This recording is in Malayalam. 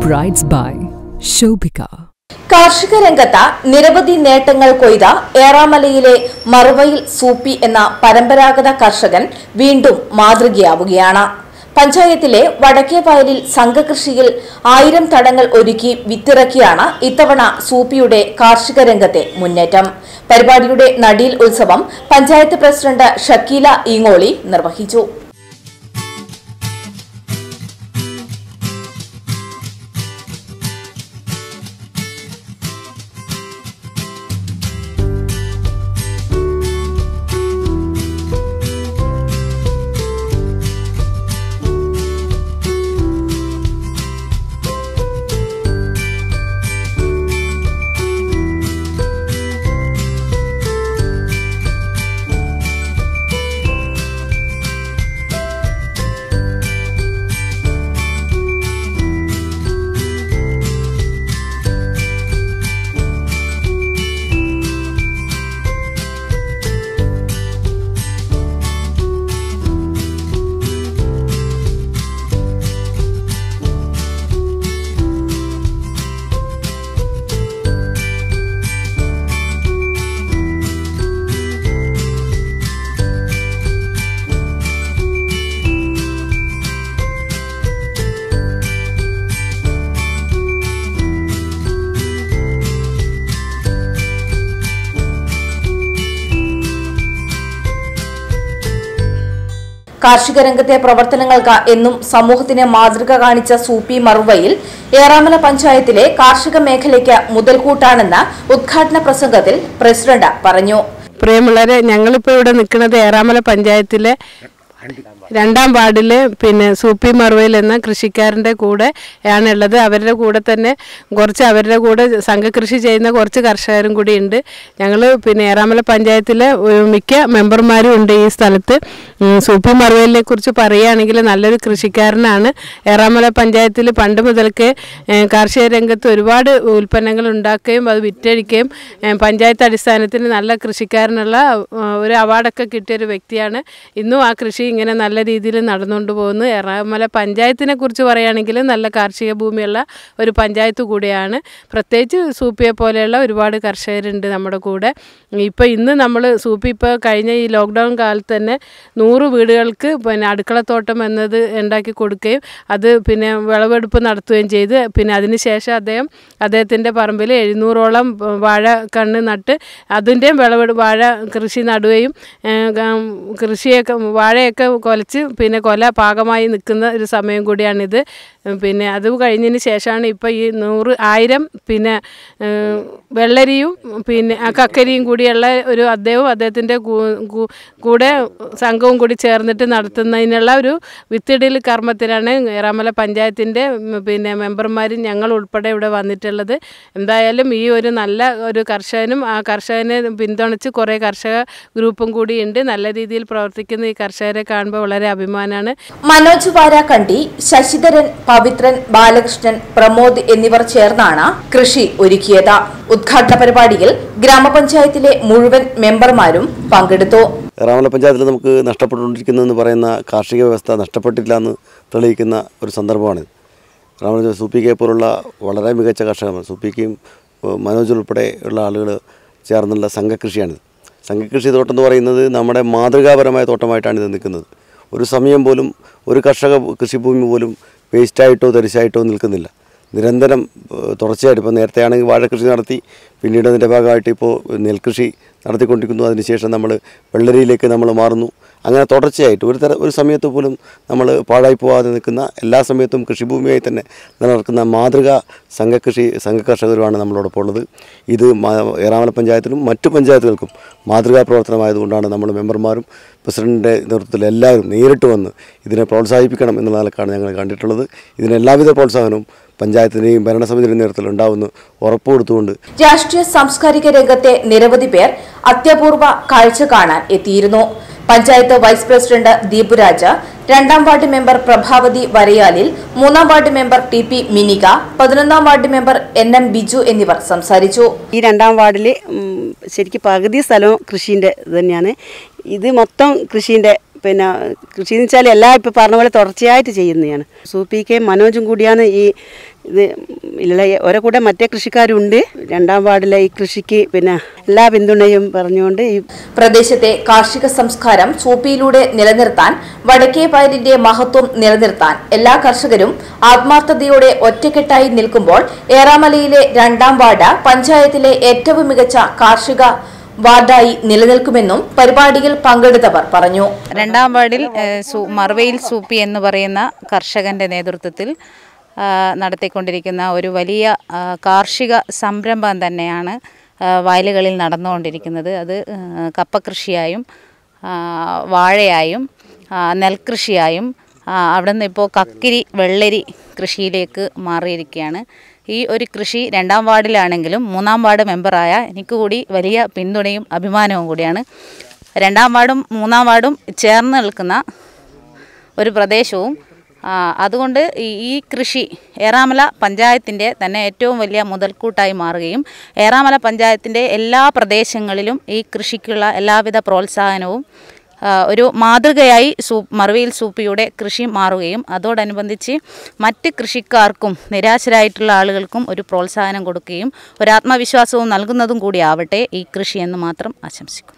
Brides by Shobika. കാർഷിക രംഗത്ത് നിരവധി നേട്ടങ്ങൾ കൊയ്ത ഏറാമലയിലെ മറുവയിൽ സൂപ്പി എന്ന പരമ്പരാഗത കർഷകൻ വീണ്ടും മാതൃകയാവുകയാണ് പഞ്ചായത്തിലെ വടക്കേ വയലിൽ സംഘകൃഷിയിൽ ആയിരം തടങ്ങൾ ഒരുക്കി വിത്തിറക്കിയാണ് ഇത്തവണ സൂപ്പിയുടെ കാർഷിക രംഗത്തെ മുന്നേറ്റം പരിപാടിയുടെ നടീൽ ഉത്സവം പഞ്ചായത്ത് പ്രസിഡന്റ് ഷക്കീല ഈങ്ങോളി നിർവഹിച്ചു കാർഷിക രംഗത്തെ പ്രവർത്തനങ്ങൾക്ക് എന്നും സമൂഹത്തിന് മാതൃക കാണിച്ച സൂപ്പി മറുവയിൽ ഏറാമല പഞ്ചായത്തിലെ കാർഷിക മേഖലയ്ക്ക് മുതൽക്കൂട്ടാണെന്ന് ഉദ്ഘാടന പ്രസംഗത്തിൽ പ്രസിഡന്റ് പറഞ്ഞു പ്രിയമുള്ളവരെ ഞങ്ങളിപ്പോൾ ഇവിടെ നിൽക്കുന്നത് ഏറാമല പഞ്ചായത്തിലെ രണ്ടാം വാർഡില് പിന്നെ സൂപ്പി മറുവയിൽ എന്ന കൃഷിക്കാരൻ്റെ കൂടെ ആണുള്ളത് അവരുടെ കൂടെ തന്നെ കുറച്ച് അവരുടെ കൂടെ സംഘകൃഷി ചെയ്യുന്ന കുറച്ച് കർഷകരും കൂടി ഉണ്ട് ഞങ്ങൾ പിന്നെ ഏറാമല പഞ്ചായത്തിലെ ഒരു മിക്ക മെമ്പർമാരും ഉണ്ട് ഈ സ്ഥലത്ത് ഉം, സൂപ്പി മറുവയിലിനെ കുറിച്ച് പറയുകയാണെങ്കിൽ നല്ലൊരു കൃഷിക്കാരനാണ് ഏറാമല പഞ്ചായത്തിൽ പണ്ട് മുതൽക്ക് ഏഹ്, കാർഷിക രംഗത്ത് ഒരുപാട് ഉൽപ്പന്നങ്ങൾ ഉണ്ടാക്കുകയും അത് വിറ്റഴിക്കുകയും ഏഹ്, പഞ്ചായത്ത് അടിസ്ഥാനത്തിൽ നല്ല കൃഷിക്കാരനുള്ള ഏഹ്, ഒരു അവാർഡൊക്കെ കിട്ടിയ ഒരു വ്യക്തിയാണ് ഇന്നും ആ കൃഷി ഇങ്ങനെ നല്ല രീതിയിൽ നടന്നുകൊണ്ട് പോകുന്നു എറണാകുളം പഞ്ചായത്തിനെ കുറിച്ച് പറയുകയാണെങ്കിൽ നല്ല കാർഷിക ഭൂമിയുള്ള ഒരു പഞ്ചായത്ത് കൂടിയാണ് പ്രത്യേകിച്ച് സൂപ്പിയെ പോലെയുള്ള ഒരുപാട് കർഷകരുണ്ട് നമ്മുടെ കൂടെ ഇപ്പോൾ ഇന്ന് നമ്മൾ സൂപ്പി ഇപ്പോൾ കഴിഞ്ഞ ഈ ലോക്ക്ഡൗൺ കാലത്ത് തന്നെ നൂറ് വീടുകൾക്ക് പിന്നെ അടുക്കളത്തോട്ടം എന്നത് ഉണ്ടാക്കി കൊടുക്കുകയും അത് പിന്നെ വിളവെടുപ്പ് നടത്തുകയും ചെയ്ത് പിന്നെ അതിന് ശേഷം അദ്ദേഹം അദ്ദേഹത്തിൻ്റെ പറമ്പിൽ എഴുന്നൂറോളം വാഴ കണ്ണ് നട്ട് അതിൻ്റെയും വിളവെടു വാഴ കൃഷി നടുകയും ഏഹ്, ഗം- കൃഷിയൊക്കെ വാഴയൊക്കെ കൊലച്ച് പിന്നെ കൊല പാകമായി നിൽക്കുന്ന ഒരു സമയം കൂടിയാണിത് പിന്നെ അത് കഴിഞ്ഞതിന് ശേഷമാണ് ഇപ്പോൾ ഈ നൂറ് ആയിരം പിന്നെ ഏഹ്, വെള്ളരിയും പിന്നെ ആ കക്കരിയും കൂടിയുള്ള ഒരു അദ്ദേഹവും അദ്ദേഹത്തിൻ്റെ കൂ- കൂ- കൂടെ സംഘവും കൂടി ചേർന്നിട്ട് നടത്തുന്നതിനുള്ള ഒരു വിത്തിടൽ കർമ്മത്തിലാണ് ഏറാമല പഞ്ചായത്തിൻ്റെ ഉം, പിന്നെ മെമ്പർമാരും ഞങ്ങൾ ഉൾപ്പെടെ ഇവിടെ വന്നിട്ടുള്ളത് എന്തായാലും ഈ ഒരു നല്ല ഒരു കർഷകനും ആ കർഷകനെ പിന്തുണച്ച് കുറേ കർഷക ഗ്രൂപ്പും കൂടിയുണ്ട് നല്ല രീതിയിൽ പ്രവർത്തിക്കുന്ന ഈ കർഷകരെ കാണുമ്പോൾ വളരെ അഭിമാനമാണ് മനോജ് വാരാക്കണ്ടി ശശിധരൻ പവിത്രൻ ബാലകൃഷ്ണൻ പ്രമോദ് എന്നിവർ ചേർന്നാണ് കൃഷി ഒരുക്കിയത് ഉദ്ഘാടന പരിപാടിയിൽ ഗ്രാമപഞ്ചായത്തിലെ മുഴുവൻ മെമ്പർമാരും പങ്കെടുത്തു എറണാകുളം പഞ്ചായത്തിൽ നമുക്ക് നഷ്ടപ്പെട്ടുകൊണ്ടിരിക്കുന്നതെന്ന് പറയുന്ന കാർഷിക വ്യവസ്ഥ നഷ്ടപ്പെട്ടില്ല എന്ന് തെളിയിക്കുന്ന ഒരു സന്ദർഭമാണിത് എറണാകുളം സൂപ്പിക്കെ പോലുള്ള വളരെ മികച്ച കർഷകർ സൂപ്പിക്കയും ഏഹ്, മനോജ് ഉൾപ്പെടെ ഉള്ള ആളുകൾ ചേർന്നുള്ള സംഘകൃഷിയാണിത് സംഘകൃഷി തോട്ടം എന്ന് പറയുന്നത് നമ്മുടെ മാതൃകാപരമായ തോട്ടമായിട്ടാണ് ഇത് നിൽക്കുന്നത് ഒരു സമയം പോലും ഒരു കർഷക കൃഷിഭൂമി പോലും വേസ്റ്റായിട്ടോ തരിശായിട്ടോ നിൽക്കുന്നില്ല നിരന്തരം ഏഹ്, തുടർച്ചയായിട്ട് ഇപ്പോൾ നേരത്തെ ആണെങ്കിൽ വാഴക്കൃഷി നടത്തി പിന്നീട് അതിൻ്റെ ഭാഗമായിട്ട് ഇപ്പോൾ നെൽകൃഷി നടത്തിക്കൊണ്ടിരിക്കുന്നു അതിനുശേഷം നമ്മൾ വെള്ളരിയിലേക്ക് നമ്മൾ മാറുന്നു അങ്ങനെ തുടർച്ചയായിട്ട് ഒരു തര ഒരു സമയത്ത് പോലും നമ്മൾ പാഴായി പോകാതെ നിൽക്കുന്ന എല്ലാ സമയത്തും കൃഷിഭൂമിയായി തന്നെ നിലനിൽക്കുന്ന മാതൃക സംഘകൃഷി സംഘകർഷകരുമാണ് നമ്മളോടൊപ്പം ഉള്ളത് ഇത് മ- ഏറാമല പഞ്ചായത്തിലും മറ്റു പഞ്ചായത്തുകൾക്കും മാതൃകാ പ്രവർത്തനമായതുകൊണ്ടാണ് നമ്മൾ മെമ്പർമാരും പ്രസിഡന്റിൻ്റെ നേതൃത്വത്തിൽ എല്ലാവരും നേരിട്ട് വന്ന് ഇതിനെ പ്രോത്സാഹിപ്പിക്കണം എന്നുള്ള നിലക്കാണ് ഞങ്ങൾ കണ്ടിട്ടുള്ളത് ഇതിന് എല്ലാവിധ പ്രോത്സാഹനവും പഞ്ചായത്തിൻ്റെയും ഭരണസമിതിയുടെയും നേതൃത്വത്തിൽ ഉണ്ടാവുമെന്ന് ഉറപ്പ് കൊടുത്തുകൊണ്ട് രാഷ്ട്രീയ സാംസ്കാരിക രംഗത്തെ നിരവധി പേർ അത്യപൂർവ കാഴ്ച കാണാൻ എത്തിയിരുന്നു പഞ്ചായത്ത് വൈസ് പ്രസിഡന്റ് ദീപുരാജ് രണ്ടാം വാർഡ് മെമ്പർ പ്രഭാവതി വരയാലിൽ മൂന്നാം ward member T P Minika പതിനൊന്നാം ward member N M Biju എന്നിവർ സംസാരിച്ചു ഈ രണ്ടാം വാർഡിൽ ശരിക്കും പകുതി സ്ഥലവും കൃഷീൻ്റെ ഇത് തന്നെയാണ് ഇത് മൊത്തം കൃഷീൻ്റെ പിന്നെ കൃഷി എന്ന് വെച്ചാൽ എല്ലാം ഇപ്പോൾ പറഞ്ഞ പോലെ തുടർച്ചയായിട്ട് ചെയ്യുന്നതാണ് സൂപ്പിക്കയും മനോജും കൂടിയാണ് ഈ ഇത് ഇല്ല ഓരോ കൂടെ മറ്റേ കൃഷിക്കാരുണ്ട് രണ്ടാം വാർഡിലെ ഈ കൃഷിക്ക് പിന്നെ എല്ലാ പിന്തുണയും പറഞ്ഞുകൊണ്ട് ഈ പ്രദേശത്തെ കാർഷിക സംസ്കാരം സൂപ്പിയിലൂടെ നിലനിർത്താൻ വടക്കേ വയലിന്റെ മഹത്വം നിലനിർത്താൻ എല്ലാ കർഷകരും ആത്മാർത്ഥതയോടെ ഒറ്റക്കെട്ടായി നിൽക്കുമ്പോൾ ഏറാമലയിലെ രണ്ടാം വാർഡ് പഞ്ചായത്തിലെ ഏറ്റവും മികച്ച കാർഷിക വാർഡായി നിലനിൽക്കുമെന്നും പരിപാടിയിൽ പങ്കെടുത്തവർ പറഞ്ഞു രണ്ടാം വാർഡിൽ ഏഹ്, സു- മറുവയിൽ സൂപ്പി എന്ന് പറയുന്ന കർഷകൻ്റെ നേതൃത്വത്തിൽ ആ, നടത്തിക്കൊണ്ടിരിക്കുന്ന ഒരു വലിയ ആ, കാർഷിക സംരംഭം തന്നെയാണ് ആ, വയലുകളിൽ നടന്നുകൊണ്ടിരിക്കുന്നത് അത് ആ, കപ്പകൃഷിയായും ആ, വാഴയായും ആ, നെൽകൃഷിയായും ആ, അവിടെ നിന്ന് ഇപ്പോൾ കക്കിരി വെള്ളരി കൃഷിയിലേക്ക് മാറിയിരിക്കുകയാണ് ഈ ഒരു കൃഷി രണ്ടാം വാർഡിലാണെങ്കിലും മൂന്നാം വാർഡ് മെമ്പറായ എനിക്ക് കൂടി വലിയ പിന്തുണയും അഭിമാനവും കൂടിയാണ് രണ്ടാം വാർഡും മൂന്നാം വാർഡും ചേർന്ന് നിൽക്കുന്ന ഒരു പ്രദേശവും ആ, അതുകൊണ്ട് ഈ- ഈ കൃഷി ഏറാമല പഞ്ചായത്തിൻ്റെ തന്നെ ഏറ്റവും വലിയ മുതൽക്കൂട്ടായി മാറുകയും ഏറാമല പഞ്ചായത്തിൻ്റെ എല്ലാ പ്രദേശങ്ങളിലും ഈ കൃഷിക്കുള്ള എല്ലാവിധ പ്രോത്സാഹനവും ആ, ഒരു മാതൃകയായി സൂ മറുവയിൽ സൂപ്പിയുടെ കൃഷി മാറുകയും അതോടനുബന്ധിച്ച് മറ്റ് കൃഷിക്കാർക്കും നിരാശരായിട്ടുള്ള ആളുകൾക്കും ഒരു പ്രോത്സാഹനം കൊടുക്കുകയും ഒരു ആത്മവിശ്വാസവും നൽകുന്നതും കൂടിയാവട്ടെ ഈ കൃഷി എന്ന് മാത്രം ആശംസിക്കുന്നു